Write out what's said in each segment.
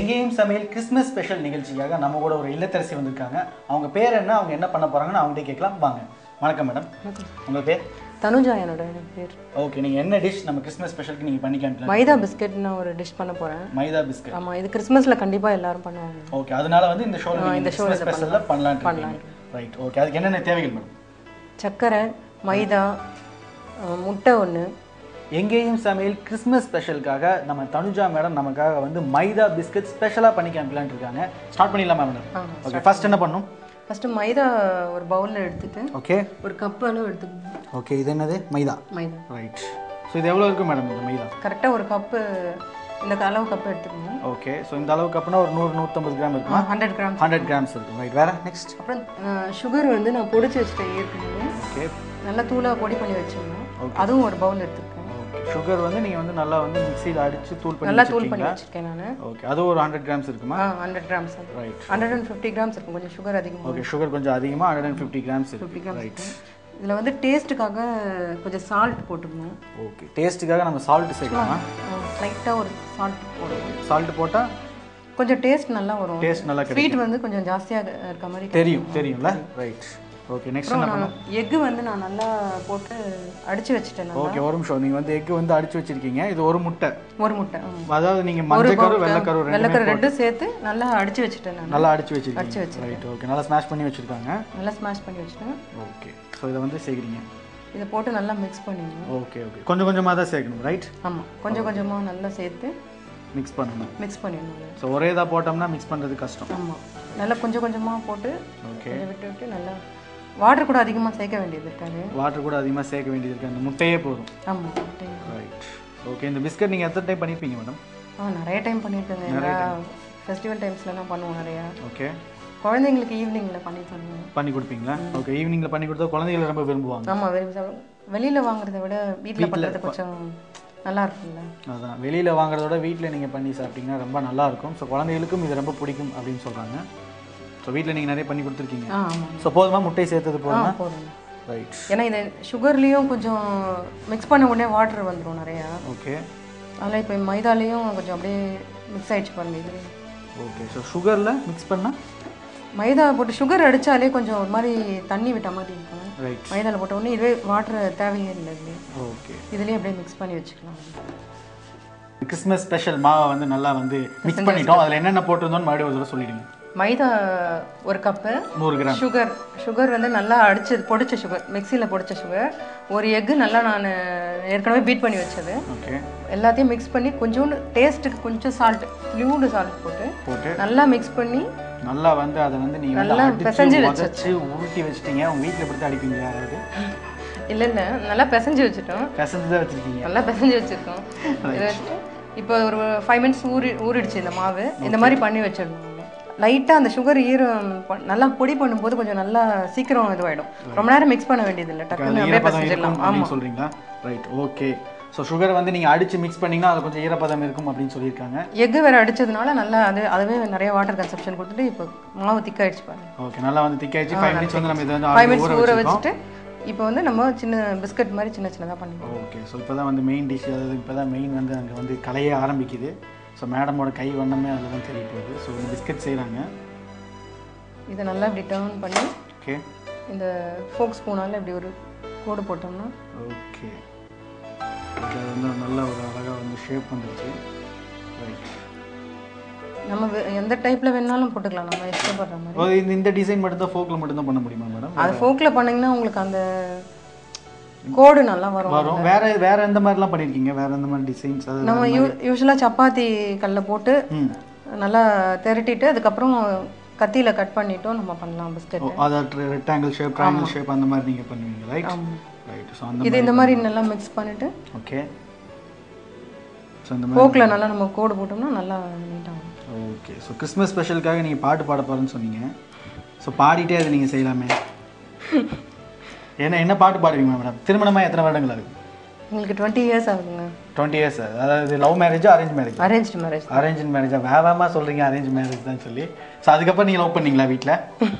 எங்கேயும் சமையல் Christmas special நிகழ்ச்சிக்காக நம்ம கூட ஒரு இல்லத்தரசி வந்திருக்காங்க அவங்க பேர் என்ன அவங்க என்ன பண்ண போறாங்கன்னு அவங்ககிட்ட கேட்கலாம் வாங்க வணக்கம் மேடம் உங்க பேர் தனுஜா என்னோட பேர் ஓகே நீங்க என்ன டிஷ் நம்ம கிறிஸ்மஸ் ஸ்பெஷலுக்கு நீங்க பண்ணி காமிக்கலாம் மைதா பிஸ்கெட் நான் ஒரு டிஷ் பண்ண போறேன் மைதா பிஸ்கட் ஆமா இது கிறிஸ்மஸ்ல கண்டிப்பா எல்லாரும் பண்ணுவாங்க ஓகே அதனால வந்து இந்த ஷோல இந்த இந்த show ல ஷோல ஸ்பெஷல்ல பண்ணலாம் ரைட் ஓகே அதுக்கு என்னென்ன தேவைகள் மேடம் சர்க்கரை மைதா அஹ், முட்டை ஒன்று எங்கேயும் சமையல் கிறிஸ்மஸ் ஸ்பெஷலுக்காக நம்ம தனுஜா மேடம் நமக்காக வந்து மைதா பிஸ்கட் ஸ்பெஷலாக பண்ணி காமிக்கலாம்னு இருக்காங்க ஸ்டார்ட் பண்ணிடலாமா மேடம் ஆ, ஓகே ஃபர்ஸ்ட் என்ன பண்ணும் ஃபஸ்ட்டு மைதா ஒரு பவுலில் எடுத்துட்டு ஓகே ஒரு கப் அளவு எடுத்துக்கணும் ஓகே இது என்னது மைதா மைதா ரைட் ஸோ இது எவ்வளோ இருக்கும் மேடம் இந்த மைதா கரெக்டாக ஒரு கப்பு இந்த அளவு கப்பு எடுத்துக்கணும் ஓகே ஸோ இந்த அளவுக்கு அப்புறம் ஒரு நூறு நூற்றம்பது கிராம் இருக்குமா ஹண்ட்ரட் கிராம் ஹண்ட்ரட் கிராம்ஸ் இருக்கும் ரைட் வேற நெக்ஸ்ட் அப்புறம் சுகர் வந்து நான் பொடிச்சு வச்சுட்டேன் ஏற்கனவே ஓகே நல்லா தூளாக பொடி பண்ணி வச்சிடணும் அதுவும் ஒரு பவுல் எடுத்துருக்கேன் ஓகே சுகர் வந்து நீங்கள் வந்து நல்லா வந்து மிக்சியில் அடித்து தூள் பண்ணி நல்லா தூள் பண்ணி வச்சிருக்கீங்களா வச்சிருக்கேன் நான் ஓகே அது ஒரு ஹண்ட்ரட் கிராம்ஸ் இருக்குமா ஆ hundred grams right hundred and fifty grams இருக்கும் கொஞ்சம் சுகர் அதிகமாக ஓகே சுகர் கொஞ்சம் அதிகமாக hundred and fifty grams fifty இருக்கு கிராம்ஸ் ரைட் இதில் வந்து டேஸ்ட்டுக்காக கொஞ்சம் சால்ட் போட்டுக்கணும் ஓகே டேஸ்ட்டுக்காக நம்ம சால்ட் சேர்க்கலாமா லைட்டாக ஒரு சால்ட் போடணும் சால்ட் போட்டால் கொஞ்சம் டேஸ்ட் நல்லா வரும் டேஸ்ட் நல்லா கிடைக்கும் ஸ்வீட் வந்து கொஞ்சம் ஜாஸ்தியாக இருக்க மாதிரி தெரியும் தெரியும்ல ரைட் ஓகே நெக்ஸ்ட் என்ன அப்புறம் நான் எக்கு வந்து நான் நல்லா போட்டு அடிச்சு வச்சுட்டேன் நல்லா ஓகே ஒரு நிமிஷம் நீங்கள் வந்து எக் வந்து அடிச்சு வச்சிருக்கீங்க இது ஒரு முட்டை ஒரு முட்டை ஆமா. அதாவது நீங்கள் மஞ்சள் கரு வெள்ளைக்கரு ரெண்டு வெள்ளைக்கரு ரெண்டும் சேர்த்து நல்லா அடிச்சு வச்சுட்டேன் நான் நல்லா அடிச்சு வச்சிருக்கீங்க அடிச்சு வச்சிருக்கேன். ரைட் ஓகே நல்லா ஸ்மாஷ் பண்ணி வச்சிருக்காங்க நல்லா ஸ்மாஷ் பண்ணி வச்சுட்டேன் ஓகே ஸோ இதை வந்து சேர்க்குறீங்க இதை போட்டு நல்லா மிக்ஸ் பண்ணிடணும் ஓகே ஓகே கொஞ்சம் கொஞ்சமாக தான் சேர்க்கணும் ரைட் ஆமாம் கொஞ்சம் கொஞ்சமாக நல்லா சேர்த்து மிக்ஸ் பண்ணணும் மிக்ஸ் பண்ணிடணும் ஸோ ஒரே இதாக போட்டோம்னா மிக்ஸ் பண்ணுறது கஷ்டம் ஆமாம் நல்லா கொஞ்சம் கொஞ்சமாக போட்டு ஓகே கொஞ்சம் விட்டு விட்டு நல்லா வாட்டர் கூட அதிகமாக சேர்க்க வேண்டியது இருக்காது வாட்டர் கூட அதிகமாக சேர்க்க வேண்டியது இருக்குது அந்த முட்டையே போதும் ஆமாம் ரைட் ஓகே இந்த பிஸ்கட் நீங்கள் எத்தனை டைம் பண்ணியிருப்பீங்க மேடம் ஆ நிறைய டைம் பண்ணியிருக்கேங்க எல்லா ஃபெஸ்டிவல் டைம்ஸ்லலாம் பண்ணுவோம் நிறையா ஓகே குழந்தைங்களுக்கு ஈவினிங்கில் பண்ணி தருவோம் பண்ணி கொடுப்பீங்களா ஓகே ஈவினிங்கில் பண்ணி கொடுத்தா குழந்தைகள் ரொம்ப விரும்புவாங்க ஆமாம் விரும்பி சாப்பிடுவோம் வெளியில் வாங்குறத விட வீட்டில் பண்ணுறது கொஞ்சம் நல்லா இருக்கும்ல அதான் வெளியில் வாங்குறத விட வீட்டில் நீங்கள் பண்ணி சாப்பிட்டீங்கன்னா ரொம்ப நல்லாயிருக்கும் ஸோ குழந்தைகளுக்கும் இது ரொம்ப பிடிக்கும் அப்படின்னு சொல்கிறாங்க ஸோ வீட்டில் நீங்கள் நிறைய பண்ணி கொடுத்துருக்கீங்க ஆ ஆமாம் ஸோ போதுமா முட்டை சேர்த்தது ஆ போதுமா போதும் ரைட் ஏன்னா இது சுகர்லேயும் கொஞ்சம் மிக்ஸ் பண்ண உடனே வாட்டர் வந்துடும் நிறையா ஓகே அதனால் இப்போ மைதாலேயும் கொஞ்சம் அப்படியே மிக்ஸ் ஆயிடுச்சு பாருங்க இது ஓகே ஸோ சுகரில் மிக்ஸ் பண்ணால் மைதா போட்டு சுகர் அடித்தாலே கொஞ்சம் ஒரு மாதிரி தண்ணி விட்ட மாதிரி இருக்கும் ரைட் மைதாவில் போட்ட உடனே இதுவே வாட்டர் தேவையே இல்லை இதுலேயே ஓகே இதுலேயே அப்படியே மிக்ஸ் பண்ணி வச்சுக்கலாம் கிறிஸ்மஸ் ஸ்பெஷல் மாவை வந்து நல்லா வந்து மிக்ஸ் பண்ணிட்டோம் அதில் என்னென்ன போட்டிருந்தோம்னு மறுபடியும் ஒரு தடவை சொல்லிடுங்க மைதா ஒரு கப்பு நூறு கிராம் சுகர் சுகர் வந்து நல்லா அடிச்சது பொடிச்ச சுகர் மிக்சியில் பொடிச்ச சுகர் ஒரு எக்கு நல்லா நான் ஏற்கனவே பீட் பண்ணி வச்சது ஓகே எல்லாத்தையும் மிக்ஸ் பண்ணி கொஞ்சோண்டு டேஸ்ட்டுக்கு கொஞ்சம் சால்ட் லியூண்டு சால்ட் போட்டு போட்டு நல்லா மிக்ஸ் பண்ணி நல்லா வந்து அதை வந்து நீங்கள் வந்து நல்லா அடிச்சு பிசைஞ்சு உதச்சு உருட்டி வச்சிட்டீங்க உங்கள் வீட்டில் எப்படி தான் அடிப்பீங்க யாராவது இல்லை இல்லை நல்லா பிசைஞ்சு வச்சுட்டோம் பிசைஞ்சு தான் வச்சிருக்கீங்க நல்லா பிசைஞ்சு வச்சுருக்கோம் இதை வச்சுட்டு இப்போ ஒரு ஃபைவ் மினிட்ஸ் ஊறி ஊறிடுச்சு இந்த மாவு இந்த மாதிரி பண்ணி வச்சிடணும் லைட்டாக அந்த சுகர் ஈரம் ப- நல்லா பொடி பண்ணும்போது கொஞ்சம் நல்லா சீக்கிரம் இதுவாயிடும் ரொம்ப நேரம் மிக்ஸ் பண்ண வேண்டியது இல்லை டக்குன்னு அப்படியே ஈரப்பதம் பிசைஞ்சிடலாம் இருக்கும் அப்படின்னு சொல்றீங்களா ரைட் ஓகே ஸோ சுகர் வந்து நீங்கள் அடிச்சு மிக்ஸ் பண்ணீங்கன்னா அது கொஞ்சம் ஈரப்பதம் இருக்கும் அப்படின்னு சொல்லியிருக்காங்க எக்கு வேற அடிச்சதுனால நல்லா அது அதுவே நிறைய வாட்டர் கன்சப்ஷன் கொடுத்துட்டு இப்போ மாவு திக்காயிடுச்சு பாருங்க ஓகே நல்லா வந்து திக்காயிடுச்சு ஃபைவ் மினிட்ஸ் வந்து நம்ம இதை வந்து ஃபைவ் already மினிட்ஸ் ஊற ஊற வச்சிருக்கோம் வச்சுட்டு இப்போ வந்து நம்ம சின்ன பிஸ்கட் மாதிரி சின்ன சின்னதாக பண்ணிக்கலாம் ஓகே ஸோ இப்போ தான் வந்து மெயின் டிஷ் அதாவது இப்போ தான் மெயின் வந்து அங்கே வந்து கலையே ஆரம்பிக்குது ஸோ மேடமோட கை வண்ணமே அதில் தான் தெரிய போகுது ஸோ இந்த பிஸ்கட் செய்கிறாங்க இதை நல்லா இப்படி டர்ன் பண்ணி ஓகே இந்த ஃபோக் ஸ்பூனால் இப்படி ஒரு கோடு போட்டோம்னா ஓகே அது வந்து நல்ல ஒரு அழகாக வந்து ஷேப் வந்துருச்சு ரைட் நம்ம வே- எந்த டைப்பில் வேணாலும் போட்டுக்கலாம் நம்ம இஷ்டப்படுற மாதிரி ஓ இந்த இந்த டிசைன் மட்டும் தான் ஃபோக்கில் மட்டும் தான் பண்ண முடியுமா மேடம் அது ஃபோக்கில் பண்ணிங்கன்னா உங்களுக்கு அந்த கோடு நல்லா வரும் வரும் வேற வேற எந்த மாதிரிலாம் பண்ணியிருக்கீங்க வேற எந்த மாதிரி டிசைன்ஸ் அது நம்ம யூ யூஸ்வலாக சப்பாத்தி கல்ல போட்டு ம் நல்லா திரட்டிட்டு அதுக்கப்புறம் கத்தியில் கட் பண்ணிட்டோம் நம்ம பண்ணலாம் பிஸ்கட் ஓ அதை ரெக்டாங்கிள் ஷேப் ட்ரையாங்கிள் ஷேப் அந்த மாதிரி நீங்கள் பண்ணுவீங்க ரைட் ரைட் ஸோ அந்த இது இந்த மாதிரி நல்லா மிக்ஸ் பண்ணிட்டு ஓகே ஸோ இந்த மாதிரி ஃபோக்கில் நல்லா நம்ம கோடு போட்டோம்னா நல்லா நீட்டாகும் ஓகே ஸோ கிறிஸ்மஸ் ஸ்பெஷலுக்காக நீங்கள் பாட்டு பாட போகிறேன்னு சொன்னீங்க ஸோ பாடிட்டே அதை நீங்கள் செய்யலாமே ஏன்னா என்ன பாட்டு பாடுவீங்க மேடம் திருமணமாக எத்தனை வருடங்கள் ஆகுது உங்களுக்கு டுவெண்ட்டி இயர்ஸ் ஆகுதுங்க டுவெண்ட்டி இயர்ஸ் அதாவது லவ் மேரேஜா arrange marriage arrange marriage arrange மேரேஜா வேகமாக சொல்கிறீங்க அரேஞ்ச் மேரேஜ் தான் சொல்லி ஸோ அதுக்கப்புறம் நீங்கள் லவ் பண்ணீங்களா வீட்டில்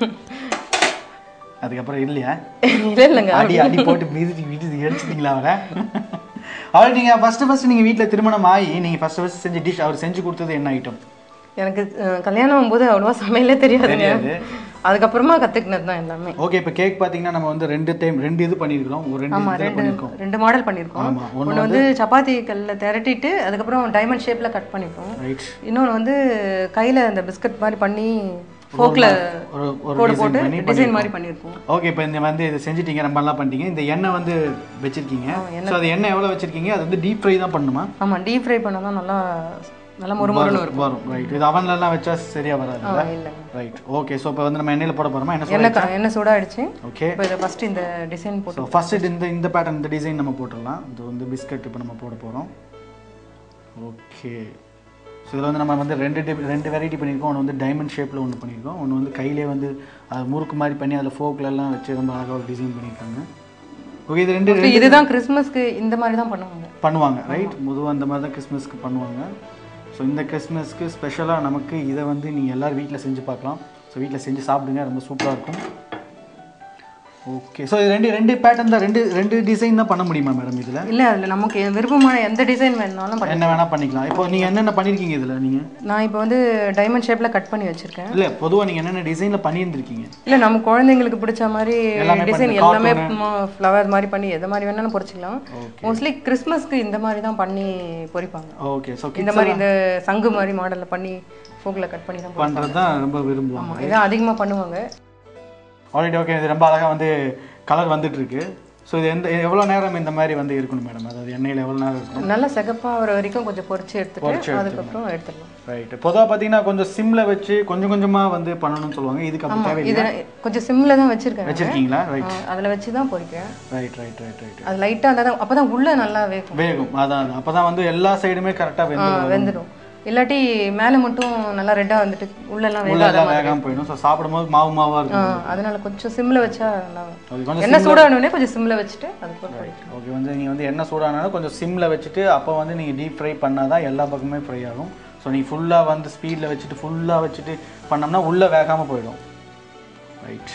அதுக்கப்புறம் இல்லையா இல்லை இல்லைங்க அடி அடி போட்டு மிதிச்சு மிதிச்சு எடுத்துட்டீங்களா அவரை அவர் நீங்கள் ஃபஸ்ட்டு ஃபஸ்ட்டு நீங்கள் வீட்டில் திருமணம் ஆகி நீங்கள் ஃபஸ்ட்டு ஃபஸ்ட்டு செஞ்ச டிஷ் அவர் செஞ்சு கொடுத்தது என்ன ஐட்டம் எனக்கு அஹ், கல்யாணம் ஆகும்போது அவ்வளோவா சமையலே தெரியாதுங்க தெரியாது. அதுக்கப்புறமா கற்றுக்கினது தான் எல்லாமே ஓகே இப்போ கேக் பார்த்தீங்கன்னா நம்ம வந்து ரெண்டு டைம் ரெண்டு இது பண்ணியிருக்கிறோம் ஒரு ரெண்டு ஆமா இதில் ரெண்டு பண்ணியிருக்கோம் ரெண்டு மாடல் பண்ணியிருக்கோம் ஆமா, ஒண்ணு ஒன்று வந்து சப்பாத்தி கல்ல திரட்டிட்டு அதுக்கப்புறம் டைமண்ட் ஷேப்பில் கட் பண்ணிப்போம் ரைட் இன்னொன்று வந்து கையில் அந்த பிஸ்கட் மாதிரி பண்ணி ஃபோக்கில் ஒரு ஒரு கோடு டிசைன் போட்டு பண்ணி டிசைன் மாதிரி பண்ணியிருக்கோம் ஓகே இப்போ இந்த வந்து இது செஞ்சிட்டீங்க ரொம்ப நல்லா பண்ணிட்டீங்க இந்த எண்ணெய் வந்து வச்சிருக்கீங்க ஸோ அது எண்ணெய் எவ்வளோ வச்சிருக்கீங்க அது வந்து டீப் ஃப்ரை தான் பண்ணுமா ஆமாம் டீப் ஃப்ரை பண்ணால் தான் நல்லா நல்லா மொறுமொறுன்னு இருக்கும் வரும் ரைட் இது அவன்லலாம் வச்சா சரியா வராது ஆ இல்லை ரைட் ஓகே ஸோ இப்போ வந்து நம்ம எண்ணெயில் போட போகிறோமா என்ன எண்ணெய் க- எண்ணெய் சூடாகிடுச்சு ஓகே இப்போ இதை ஃபஸ்ட்டு இந்த டிசைன் போட்டு ஸோ ஃபர்ஸ்ட் இந்த இந்த பேட்டர்ன் இந்த டிசைன் நம்ம போட்டுடலாம் இது வந்து பிஸ்கட் இப்போ நம்ம போட போகிறோம் ஓகே ஸோ இதில் வந்து நம்ம வந்து ரெண்டு டி- ரெண்டு வெரைட்டி பண்ணியிருக்கோம் ஒன்று வந்து டைமண்ட் ஷேப்பில் ஒன்று பண்ணியிருக்கோம் ஒன்று வந்து கையிலே வந்து அது முறுக்கு மாதிரி பண்ணி அதில் ஃபோக்கில் எல்லாம் வச்சு ரொம்ப அழகாக ஒரு டிசைன் பண்ணியிருக்காங்க ஓகே இது ரெண்டு So, இதுதான் கிறிஸ்மஸ்க்கு இந்த மாதிரி தான் பண்ணுவாங்க பண்ணுவாங்க ரைட் பொதுவாக அந்த மாதிரி தான் கிறிஸ்மஸ்க்கு பண்ணுவாங்க ஸோ இந்த கிறிஸ்மஸ்க்கு ஸ்பெஷலாக நமக்கு இதை வந்து நீங்கள் எல்லோரும் வீட்டில் செஞ்சு பார்க்கலாம் ஸோ வீட்டில் செஞ்சு சாப்பிடுங்க ரொம்ப சூப்பராக இருக்கும் ஓகே ஸோ இது ரெண்டு ரெண்டு பேட்டர்ன் தான் ரெண்டு ரெண்டு டிசைன் தான் பண்ண முடியுமா மேடம் இதில் இல்லை அதில் நமக்கு விருப்பமான எந்த டிசைன் வேணுனாலும் பண்ணி என்ன வேணால் பண்ணிக்கலாம் இப்போ நீங்கள் என்னென்ன பண்ணியிருக்கீங்க இதில் நீங்கள் நான் இப்போ வந்து டைமண்ட் ஷேப்பில் கட் பண்ணி வச்சுருக்கேன் இல்லை பொதுவாக நீங்கள் என்னென்ன டிசைனில் பண்ணியிருந்திருக்கீங்க இல்லை நம்ம குழந்தைங்களுக்கு பிடிச்ச மாதிரி எல்லாமே டிசைன் பண்ணி, எல்லாமே ஃப்ளவர் மாதிரி பண்ணி எது மாதிரி வேணாலும் பொறிச்சிக்கலாம் மோஸ்ட்லி கிறிஸ்மஸ்க்கு இந்த மாதிரி தான் பண்ணி பொறிப்பாங்க ஓகே ஸோ இந்த மாதிரி இந்த சங்கு மாதிரி மாடலில் பண்ணி ஃபோக்கில் கட் பண்ணி தான் பொறிப்பாங்க. பண்ணுறது தான் ரொம்ப விரும்புவாங்க ஆமாம் இதான் அதிகமாக பண்ணுவாங்க ஆல்ரெடி ஓகே இது ரொம்ப அழகாக வந்து கலர் வந்துட்டு இருக்கு ஸோ இது எந்த எவ்வளோ நேரம் இந்த மாதிரி வந்து இருக்கணும் மேடம் அதாவது எண்ணெயில் எவ்வளோ நேரம் இருக்கணும் நல்லா சிகப்பாக வர வரைக்கும் கொஞ்சம் பொரிச்சு எடுத்துட்டு அதுக்கப்புறம் எடுத்துடலாம் ரைட் பொதுவாக பார்த்தீங்கன்னா கொஞ்சம் சிம்மில் வச்சு கொஞ்சம் கொஞ்சமாக வந்து பண்ணணும்னு சொல்லுவாங்க இதுக்கு அப்படி தேவையில்லை இது கொஞ்சம் சிம்மில் தான் வச்சுருக்கேன் வச்சிருக்கீங்களா ரைட் அதில் வச்சு தான் பொரிக்கிறேன் ரைட் ரைட் ரைட் ரைட் அது லைட்டாக இருந்தால் தான் அப்போ தான் உள்ளே நல்லா வேகும் வேகும் அதான் அப்போ தான் வந்து எல்லா சைடுமே கரெக்டாக ஆ, வெந்து வெந்துடும் இல்லாட்டி மேலே மட்டும் நல்லா ரெட்டாக வந்துட்டு உள்ளெல்லாம் வேகாத உள்ளெல்லாம் வேகாமல் போயிடும் ஸோ சாப்பிடும்போது மாவு மாவாக ஆ, இருக்கும் அதனால கொஞ்சம் சிம்மில் வச்சா நல்லா அது கொஞ்சம் எண்ணெய் சூடானோடனே கொஞ்சம் சிம்மில் வச்சுட்டு அதுக்கப்புறம் பொரிக்கணும். ஓகே வந்து நீங்கள் வந்து எண்ணெய் சூடானாலும் கொஞ்சம் சிம்மில் வச்சுட்டு அப்போ வந்து நீங்கள் டீப் ஃப்ரை பண்ணால் தான் எல்லா பக்கமே ஃப்ரை ஆகும் ஸோ நீங்கள் ஃபுல்லாக வந்து ஸ்பீடில் வச்சுட்டு ஃபுல்லாக வச்சுட்டு பண்ணோம்னா உள்ளே வேகாமல் போயிடும் ரைட்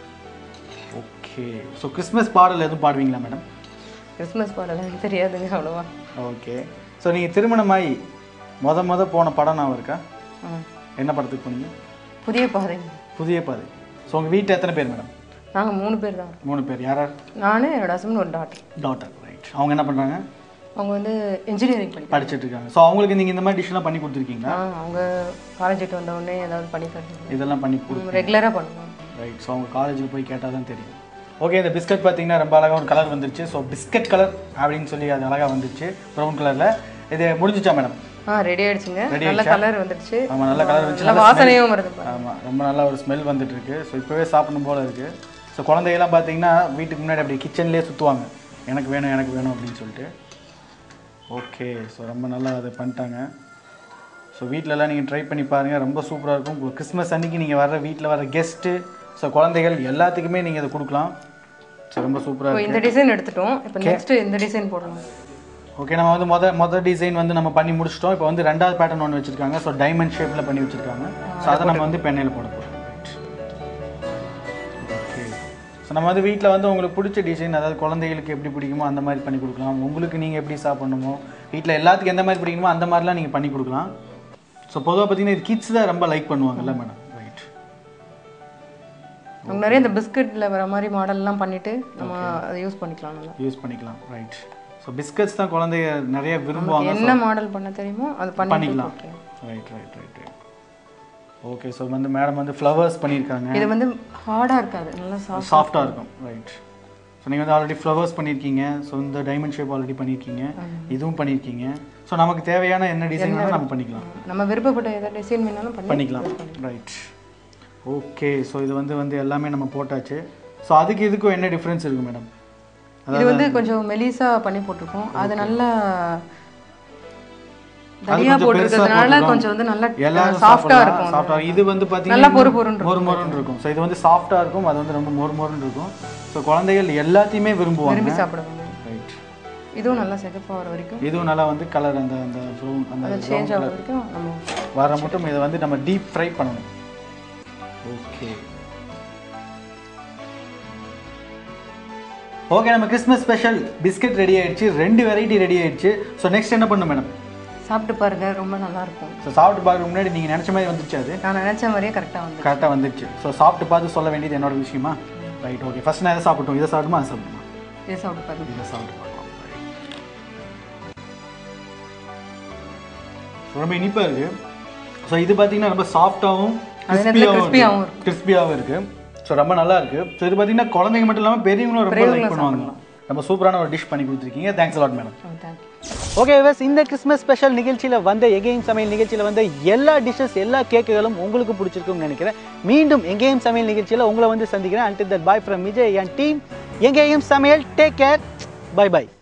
ஓகே ஸோ கிறிஸ்மஸ் பாடல் எதுவும் பாடுவீங்களா மேடம் கிறிஸ்மஸ் பாடலாம் எனக்கு தெரியாதுங்க அவ்வளோவா ஓகே ஸோ நீங்கள் திருமணமாகி மொத மொத போன படம் நான் இருக்கா ஆ. என்ன படத்துக்கு போனீங்க புதிய பாதை புதிய பாதை ஸோ உங்கள் வீட்டில் எத்தனை பேர் மேடம் நாங்கள் மூணு பேர் தான் மூணு பேர் யார் யார் நான் என்னோட ஹஸ்பண்ட் ஒரு டாக்டர் டாட்டர் ரைட் அவங்க என்ன பண்ணுறாங்க அவங்க வந்து இன்ஜினியரிங் படிப்பாங்க படிச்சிட்டு இருக்காங்க ஸோ அவங்களுக்கு நீங்கள் இந்த மாதிரி டிஷ்லாம் பண்ணி கொடுத்துருக்கீங்களா ஆ, அவங்க காலேஜ் விட்டு வந்த உடனே ஏதாவது பண்ணி தருவாங்க இதெல்லாம் பண்ணி கொடு ரெகுலராக பண்ணுவோம் ரைட் ஸோ அவங்க காலேஜுக்கு போய் கேட்டால் தான் தெரியும் ஓகே இந்த பிஸ்கட் பார்த்தீங்கன்னா ரொம்ப அழகாக ஒரு கலர் வந்துருச்சு ஸோ பிஸ்கட் கலர் அப்படின்னு சொல்லி அது அழகாக வந்துருச்சு ப்ரௌன் கலரில் இது முடிஞ்சிச்சா மேடம் ஆ ரெடி ஆயிடுச்சுங்க Ready நல்ல கலர் வந்துடுச்சு ஆமாம் நல்ல கலர் வந்துச்சு நல்ல வாசனையும் வருது பாருங்க. ஆமாம் ரொம்ப நல்ல ஒரு ஸ்மெல் வந்துட்டு இருக்கு ஸோ இப்போவே சாப்பிடணும் போல இருக்குது ஸோ குழந்தைகள்லாம் பார்த்தீங்கன்னா வீட்டுக்கு முன்னாடி அப்படி கிச்சன்லேயே சுற்றுவாங்க எனக்கு வேணும் எனக்கு வேணும் அப்படின்னு சொல்லிட்டு ஓகே ஸோ ரொம்ப நல்லா அதை பண்ணிட்டாங்க ஸோ வீட்டிலலாம் நீங்கள் ட்ரை பண்ணி பாருங்கள் ரொம்ப சூப்பராக இருக்கும் உங்க கிறிஸ்மஸ் அன்னைக்கு நீங்கள் வர வீட்டில் வர கெஸ்ட்டு ஸோ குழந்தைகள் எல்லாத்துக்குமே நீங்கள் இதை கொடுக்கலாம் ஸோ ரொம்ப சூப்பராக இப்போ இந்த டிசைன் எடுத்துட்டோம் இப்போ நெக்ஸ்ட் இந்த டிசைன் போடலாம் ஓகே நம்ம வந்து மொதல் மொதல் டிசைன் வந்து நம்ம பண்ணி முடிச்சிட்டோம் இப்போ வந்து ரெண்டாவது பேட்டர்ன் ஒன்று வச்சிருக்காங்க ஸோ டைமண்ட் ஷேப்பில் பண்ணி வச்சிருக்காங்க ஸோ அதை நம்ம வந்து பெண்ணையில் போட போகிறோம் ஓகே ஸோ நம்ம வந்து வீட்டில் வந்து உங்களுக்கு பிடிச்ச டிசைன் அதாவது குழந்தைகளுக்கு எப்படி பிடிக்குமோ அந்த மாதிரி பண்ணி கொடுக்கலாம் உங்களுக்கு நீங்கள் எப்படி சாப்பிடணுமோ வீட்டில் எல்லாத்துக்கும் எந்த மாதிரி பிடிக்குமோ அந்த மாதிரிலாம் நீங்கள் பண்ணி கொடுக்கலாம் ஸோ பொதுவாக பார்த்தீங்கன்னா இது கிட்ஸ் தான் ரொம்ப லைக் பண்ணுவாங்கல்ல மேடம் ரைட் அவங்க நிறைய இந்த பிஸ்கட்டில் வர மாதிரி மாடல்லாம் பண்ணிட்டு நம்ம அதை யூஸ் பண்ணிக்கலாம் நல்லா யூஸ் பண்ணிக்கலாம் ரைட் ஸோ பிஸ்கட்ஸ் தான் குழந்தைங்க நிறைய விரும்புவாங்க என்ன மாடல் பண்ண தெரியுமோ அது பண்ணி பண்ணிக்கலாம் right right right right okay so வந்து மேடம் வந்து ஃப்ளவர்ஸ் பண்ணியிருக்காங்க இது வந்து ஹார்டாக இருக்காது நல்லா சாஃப்ட் சாஃப்டாக இருக்கும் ரைட் ஸோ நீங்கள் வந்து ஆல்ரெடி ஃப்ளவர்ஸ் பண்ணியிருக்கீங்க ஸோ இந்த டைமண்ட் ஷேப் ஆல்ரெடி பண்ணியிருக்கீங்க இதுவும் பண்ணியிருக்கீங்க ஸோ நமக்கு தேவையான என்ன டிசைன் வேணாலும் நம்ம பண்ணிக்கலாம் நம்ம விருப்பப்பட்ட எதாவது டிசைன் வேணாலும் பண்ணி பண்ணிக்கலாம் ரைட் ஓகே ஸோ இது வந்து வந்து எல்லாமே நம்ம போட்டாச்சு ஸோ அதுக்கு இதுக்கும் என்ன டிஃப்ரென்ஸ் இருக்குது மேடம் இது வந்து கொஞ்சம் மெலிசா பண்ணி போட்டிருக்கோம் அது நல்லா தனியா கொஞ்சம் பெருசா போட்டிருக்கிறதுனால போட்டிருக்கோம். கொஞ்சம் வந்து நல்லா எல்லாரும் சாஃப்டா இருக்கும் சாஃப்டா இது வந்து நல்லா பார்த்தீங்கன்னா பொறு பொறுன்னு மொறு மொறுன்னு இருக்கும் ஸோ இது வந்து சாஃப்டாக இருக்கும் அது வந்து ரொம்ப மொறு மொறுன்னு இருக்கும் ஸோ குழந்தைகள் எல்லாத்தையுமே விரும்புவாங்க விரும்பி சாப்பிடுவாங்க ரைட் இதுவும் நல்லா சிகப்பா வர வரைக்கும் இதுவும் நல்லா வந்து கலர் அந்த அந்த ப்ரௌன் அந்த அது சேஞ்ச் ஆகிற வரைக்கும் நம்ம வர மட்டும் இதை வந்து நம்ம டீப் ஃப்ரை பண்ணணும் ஓகே ஓகே நம்ம கிறிஸ்மஸ் ஸ்பெஷல் பிஸ்கட் ரெடி ஆயிடுச்சு ரெண்டு வெரைட்டி ரெடி ஆயிடுச்சு ஸோ நெக்ஸ்ட் என்ன பண்ணணும் மேடம் சாப்பிட்டு பாருங்க ரொம்ப நல்லா இருக்கும் ஸோ சாப்பிட்டு பார்க்க முன்னாடி நீங்கள் நினச்ச மாதிரி வந்துருச்சு அது நான் நினைச்ச மாதிரியே கரெக்டாக வந்து கரெக்டாக வந்துருச்சு ஸோ சாப்பிட்டு பார்த்து சொல்ல வேண்டியது என்னோட விஷயமா ரைட் ஓகே ஃபர்ஸ்ட் நான் எதை சாப்பிட்டோம் இதை சாப்பிட்டுமா அதை சாப்பிட்டுமா இதை சாப்பிட்டு பாருங்க இதை சாப்பிட்டு பார்க்கலாம் So, ரொம்ப இனிப்பாக இருக்குது ஸோ இது பார்த்தீங்கன்னா ரொம்ப சாஃப்டாகவும் அதே நேரத்துல crispy-ஆவும் இருக்கும். கிறிஸ்பியாகவும் இருக்குது ஸோ ரொம்ப நல்லா இருக்குது ஸோ இது பார்த்தீங்கன்னா குழந்தைங்க மட்டும் இல்லாமல் பெரியவங்களும் ரொம்ப லைக் பெரியவங்களும் பண்ணுவாங்க ரொம்ப சூப்பரான ஒரு டிஷ் பண்ணி கொடுத்துருக்கீங்க thanks lot madam thank you okay viewers இந்த கிறிஸ்மஸ் ஸ்பெஷல் நிகழ்ச்சியில் வந்த எங்கேயும் சமையல் நிகழ்ச்சியில் வந்த எல்லா டிஷ்ஷஸ் எல்லா கேக்குகளும் உங்களுக்கு பிடிச்சிருக்கும்னு நினைக்கிறேன் மீண்டும் எங்கேயும் சமையல் நிகழ்ச்சியில் உங்களை வந்து சந்திக்கிறேன் until that bye from Vijay and team எங்கேயும் சமையல் டேக் கேர் பை பை